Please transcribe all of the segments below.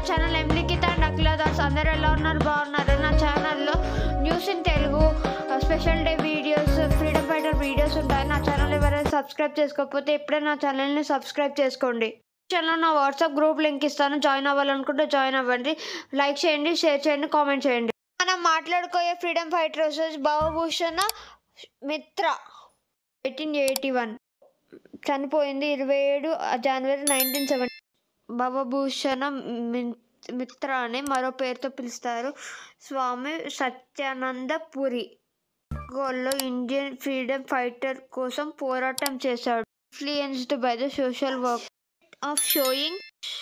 channel ఎంలికిత and అఖిలదాస్ అందరూ ఎలా ఉన్నారు బాగున్నారు నా ఛానల్లో news in Telugu special day videos freedom fighter videos ఉంటాయి నా ఛానల్ ఎవరైనా సబ్స్క్రైబ్ చేసుకోకపోతే ఇప్పుడే నా ఛానల్ని సబ్స్క్రైబ్ చేసుకోండి ఛానల్లో నా వాట్సాప్ గ్రూప్ లింక్ ఇస్తాను జాయిన్ అవ్వాలనుకుంటే జాయిన్ అవ్వండి లైక్ చేయండి షేర్ చేయండి కామెంట్ చేయండి మనం మాట్లాడుకోయే ఫ్రీడమ్ ఫైటర్ వచ్చేసి భావభూషణ మిత్ర ఎయిటీన్ ఎయిటీ వన్ చనిపోయింది ఇరవై ఏడు జనవరి నైన్టీన్ సెవెంటీ భవభూషణ మి- మిత్ర అని మరో పేరుతో పిలుస్తారు స్వామి సత్యానంద పురి గోల్లో ఇండియన్ ఫ్రీడమ్ ఫైటర్ కోసం పోరాటం చేశాడు influenced by the social work of showing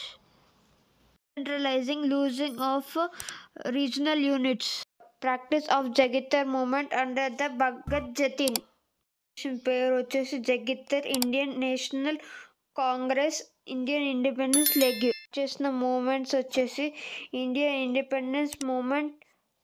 centralising losing of regional units practice of జగిత్తర్ movement under the Bhagat Jatin పేరు వచ్చేసి జగిత్తర్ Indian National Congress Indian independence league చేసిన మూమెంట్స్ వచ్చేసి Indian independence movement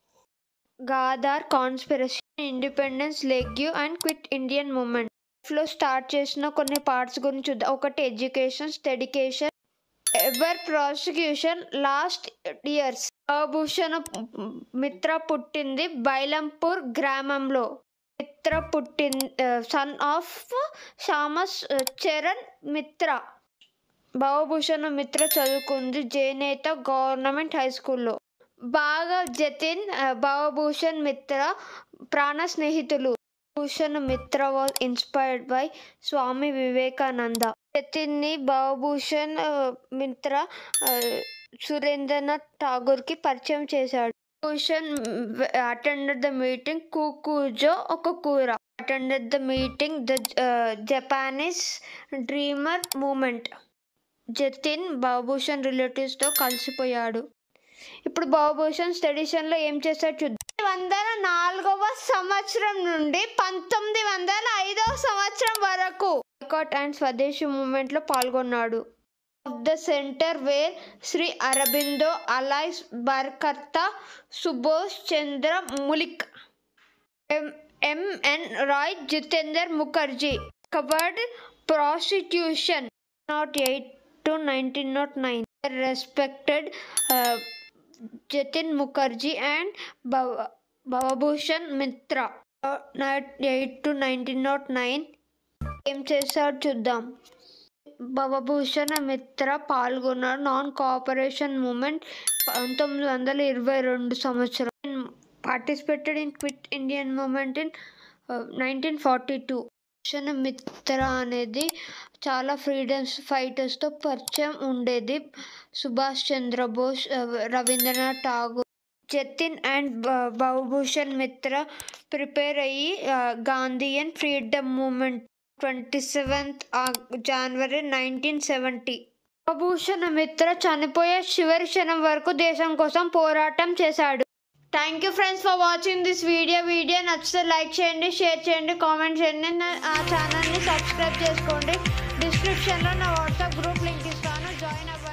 Ghadar conspiracy independence league and quit Indian movement లో start చేసిన కొన్ని parts గురించి చూద్దాం ఒకటి education dedication ever prosecution last years Bhushana Mitra పుట్టింది బైలంపూర్ గ్రామంలో మిత్ర పుట్టిన్ సన్ ఆఫ్ శ్యామస్ చరణ్ మిత్ర భవభూషణ మిత్ర చదువుకుంది జేనేత గవర్నమెంట్ హై స్కూల్లో బాగా జతిన్ ఆ, భవభూషణ్ మిత్ర ప్రాణ స్నేహితులు Bhushan Mitra was inspired by Swami Vivekananda జతిన్ని భవభూషణ్ ఆ, మిత్ర ఆ, సురేంద్రనాథ్ ఠాగూర్కి పరిచయం చేశాడు Bhushan attended the meeting Kakuzo Okakura attended the meeting the Japanese dreamer movement Jatin Babubhushan రిలేటివ్స్తో కలిసిపోయాడు ఇప్పుడు బాబుభూషణ్ స్టడీషన్లో ఏం చేశాడు చూద్దాం వందల నాలుగవ సంవత్సరం నుండి పంతొమ్మిది వందల ఐదవ సంవత్సరం వరకు బాయ్కాట్ అండ్ స్వదేశీ మూమెంట్లో పాల్గొన్నాడు of the centre where Shri Aurobindo alias బర్కర్త సుభోష్ Chandra Mullick M- MN Roy Jitender Mukherjee covered prosecution nought eight to nineteen nought nine respected Jatin Mukherjee and Bhavabhushan Mitra nought eight to nineteen nought nine ఏం చేశాడు చూద్దాం భవభూషణ మిత్ర పాల్గొన్నాడు నాన్ కోఆపరేషన్ మూమెంట్ పంతొమ్మిది వందల ఇరవై రెండు సంవత్సరం participated in quit Indian movement in nineteen forty two Bhushana Mitra అనేది చాలా ఫ్రీడమ్స్ ఫైటర్స్తో పరిచయం ఉండేది సుభాష్ చంద్రబోస్ ఆ, రవీంద్రనాథ్ ఠాగూర్ జతిన్ అండ్ బ- భవభూషణ్ మిత్ర ప్రిపేర్ అయ్యి ఆ, Gandhian freedom movement twenty seventh January nineteen seventy Bhushana Mitra చనిపోయే చివరి క్షణం వరకు దేశం కోసం పోరాటం చేశాడు thank you friends for watching this video video నచ్చితే లైక్ చేయండి షేర్ చేయండి కామెంట్ చేయండి నా ఆ ఛానల్ని సబ్స్క్రైబ్ చేసుకోండి డిస్క్రిప్షన్లో నా వాట్సాప్ గ్రూప్ లింక్ ఇస్తాను జాయిన్ అవ్వండి